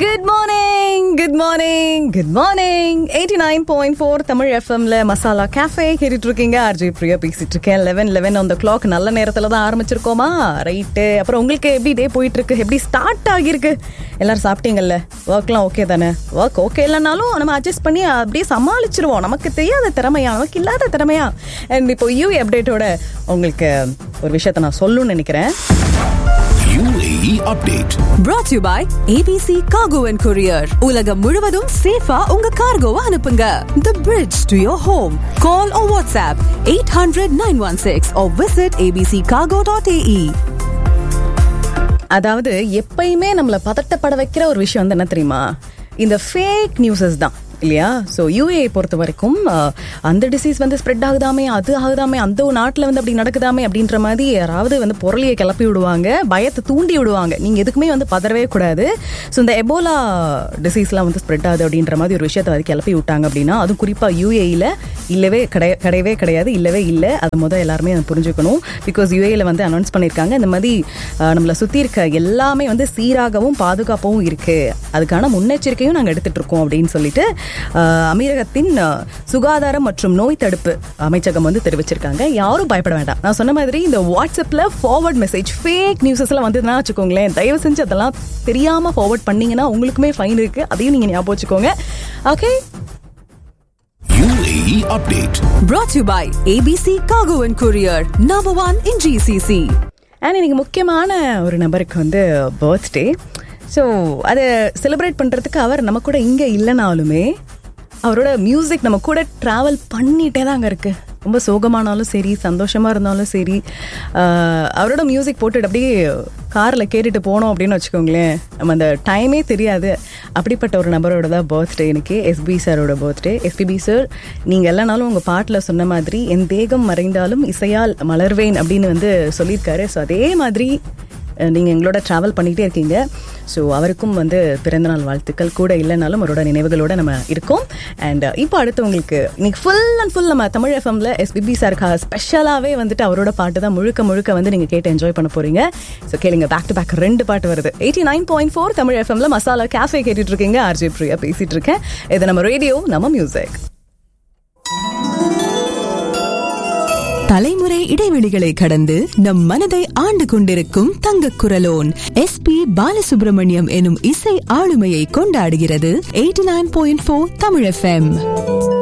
Good morning good morning good morning eighty nine point four Tamil எஃப்எம்ல masala cafe கேட்டுட்டு இருக்கீங்க RJ Priya பேசிட்டு இருக்கேன் லெவன் லெவன் அந்த கிளாக் நல்ல நேரத்துல தான் ஆரம்பிச்சிருக்கோமா ரைட்டு அப்புறம் உங்களுக்கு எப்படி டே போயிட்டு இருக்கு எப்படி ஸ்டார்ட் ஆகியிருக்கு எல்லாரும் சாப்பிட்டீங்கல்ல ஒர்க்லாம் ஓகே தானே ஒர்க் ஓகே இல்லைனாலும் நம்ம அட்ஜஸ்ட் பண்ணி அப்படியே சமாளிச்சிருவோம் நமக்கு தெரியாத திறமையா நமக்கு இல்லாத திறமையா அண்ட் இப்போ யூ அப்டேட்டோட உங்களுக்கு ஒரு விஷயத்த நான் சொல்லணும்னு நினைக்கிறேன் UAE update. brought to you by ABC Cargo and Courier. உலகம் முழுவதும் சேஃபா உங்க கார்கோவை அனுப்புங்க. The bridge to your home. Call or WhatsApp 800-916 or visit abccargo.ae. அதாவது எப்பயுமே நம்மள பதட்டப்பட வைக்கிற ஒரு விஷயம் வந்து என்ன தெரியுமா இந்த ஃபேக் நியூஸஸ் தான் இல்லையா ஸோ யூஏ பொறுத்த வரைக்கும் அஹ், அந்த டிசீஸ் வந்து ஸ்ப்ரெட் ஆகுதாமே அது ஆகுதாமே அந்த ஒரு நாட்டில் வந்து அப்படி நடக்குதாமே அப்படின்ற மாதிரி யாராவது வந்து பொருளியை கிளப்பி விடுவாங்க பயத்தை தூண்டி விடுவாங்க நீங்கள் எதுக்குமே வந்து பதறவே கூடாது ஸோ இந்த எபோலா டிசீஸ்லாம் வந்து ஸ்ப்ரெட் ஆகுது அப்படின்ற மாதிரி ஒரு விஷயத்தை வந்து கிளப்பி விட்டாங்க அப்படின்னா அதுவும் குறிப்பாக யூஏயில் இல்லவே கிடையா கிடையவே கிடையாது இல்லவே இல்லை அது முதல் எல்லாருமே அதை புரிஞ்சுக்கணும் பிகாஸ் யூஏல வந்து அனௌன்ஸ் பண்ணியிருக்காங்க இந்த மாதிரி அஹ், நம்மளை சுற்றி இருக்க எல்லாமே வந்து சீராகவும் பாதுகாப்பாகவும் இருக்கு அதுக்கான முன்னெச்சரிக்கையும் நாங்கள் எடுத்துட்டு இருக்கோம் அப்படின்னு சொல்லிட்டு அஹ், அமீரகத்தின் அஹ், சுகாதாரம் மற்றும் நோய் தடுப்பு அமைச்சகம் வந்து தெரிவிச்சிருக்காங்க யாரும் பயப்பட வேண்டாம் நான் சொன்ன மாதிரி இந்த வாட்ஸ்அப்பில் ஃபார்வர்ட் மெசேஜ் ஃபேக் நியூஸஸ்லாம் வந்ததுன்னா வச்சுக்கோங்களேன் தயவு செஞ்சு அதெல்லாம் தெரியாமல் ஃபார்வர்ட் பண்ணீங்கன்னா உங்களுக்குமே ஃபைன் இருக்கு அதையும் நீங்கள் ஞாபகம் வச்சுக்கோங்க okay UAE update. Brought to you by ABC Cargo and Courier. Number one in GCC. And இன்னைக்கு முக்கியமான ஒரு நபருக்கு வந்து பர்த்டே ஸோ அதை செலிப்ரேட் பண்ணுறதுக்கு அவர் நம்ம கூட இங்கே இல்லைனாலுமே அவரோட மியூசிக் நம்ம கூட ட்ராவல் பண்ணிகிட்டே தாங்க இருக்கு ரொம்ப சோகமானாலும் சரி சந்தோஷமாக இருந்தாலும் சரி ஆஹ், அவரோட மியூசிக் போட்டுட்டு அப்படியே காரில் கேட்டுட்டு போனோம் அப்படின்னு வச்சுக்கோங்களேன் நம்ம அந்த டைமே தெரியாது அப்படிப்பட்ட ஒரு நபரோட தான் பர்த்டே இன்னைக்கு எஸ்பி சாரோட பர்த்டே எஸ்பிபி சார் நீங்கள் எல்லானாலும் உங்கள் பாட்டில் சொன்ன மாதிரி என் தேகம் மறைந்தாலும் இசையால் மலர்வேன் அப்படின்னு வந்து சொல்லியிருக்காரு ஸோ அதே மாதிரி நீங்கள் எங்களோட ட்ராவல் பண்ணிகிட்டே இருக்கீங்க ஸோ அவருக்கும் வந்து பிறந்தநாள் வாழ்த்துக்கள் கூட இல்லைனாலும் அவரோட நினைவுகளோட நம்ம இருக்கோம் அண்ட் இப்போ அடுத்து உங்களுக்கு இன்னைக்கு ஃபுல் அண்ட் ஃபுல் நம்ம தமிழ் எஃப்எம்ல எஸ்பிபி சாருக்காக ஸ்பெஷலாகவே வந்துட்டு அவரோட பாட்டு தான் முழுக்க முழுக்க வந்து நீங்கள் கேட்டு என்ஜாய் பண்ண போறீங்க ஸோ கேளுங்க பேக் டு பேக் ரெண்டு பாட்டு வருது eighty nine point four Tamil எஃப்எம்ல மசாலா கேஃபே கேட்டுட்டு இருக்கீங்க ஆர்ஜே பிரியா பேசிட்டு இருக்கேன் இது நம்ம ரேடியோ நம்ம மியூசிக் தலைமுறை இடைவெளிகளை கடந்து நம் மனதை ஆண்டு கொண்டிருக்கும் தங்க குரலோன் எஸ் பி பாலசுப்ரமணியம் எனும் இசை ஆளுமையை கொண்டாடுகிறது eighty nine point four Tamil FM